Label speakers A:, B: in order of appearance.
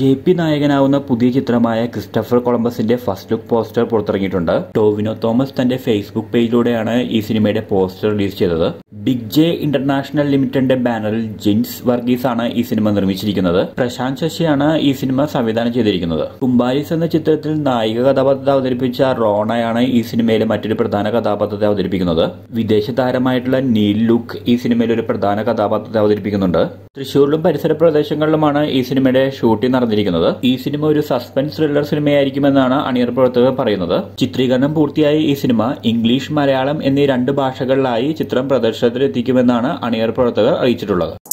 A: J P നായകനാവുന്ന പുതിയ ചിത്രമായ ക്രിസ്റ്റഫർ കൊളംബസിന്റെ ഫസ്റ്റ് ലുക്ക് പോസ്റ്റർ പുറത്തിറങ്ങിയിട്ടുണ്ട് ടോവിനോ തോമസ് തന്റെ ഫേസ്ബുക്ക് പേജിലൂടെയാണ് ഈ സിനിമയുടെ പോസ്റ്റർ റിലീസ് ചെയ്തത് ബിഗ് ജെ ഇന്റർനാഷണൽ ലിമിറ്റഡിന്റെ ബാനറിൽ ജിൻസ് വർഗീസ് ആണ് ഈ സിനിമ നിർമ്മിച്ചിരിക്കുന്നത് പ്രശാന്ത് ശശിയാണ് ഈ സിനിമ സംവിധാനം ചെയ്തിരിക്കുന്നത് കുംബാരിസ് എന്ന ചിത്രത്തിൽ നായിക കഥാപാത്രത്തെ അവതരിപ്പിച്ച റോണയാണ് ഈ സിനിമയിലെ മറ്റൊരു പ്രധാന കഥാപാത്രത്തെ അവതരിപ്പിക്കുന്നത് വിദേശ താരമായിട്ടുള്ള നീൽ ലുക്ക് ഈ സിനിമയിൽ ഒരു പ്രധാന കഥാപാത്രത്തെ അവതരിപ്പിക്കുന്നുണ്ട് തൃശൂരിലും പരിസര പ്രദേശങ്ങളിലുമാണ് ഈ സിനിമയുടെ ഷൂട്ടിംഗ് നടന്നിരിക്കുന്നത് ഈ സിനിമ ഒരു സസ്പെൻസ് ത്രില്ലർ സിനിമയായിരിക്കുമെന്നാണ് അണിയർ പ്രവർത്തകർ പറയുന്നത് ചിത്രീകരണം പൂർത്തിയായ ഈ സിനിമ ഇംഗ്ലീഷ് മലയാളം എന്നീ രണ്ട് ഭാഷകളിലായി ചിത്രം പ്രദർശനത്തിലെത്തിക്കുമെന്നാണ് അണിയർ പ്രവർത്തകർ അറിയിച്ചിട്ടുള്ളത്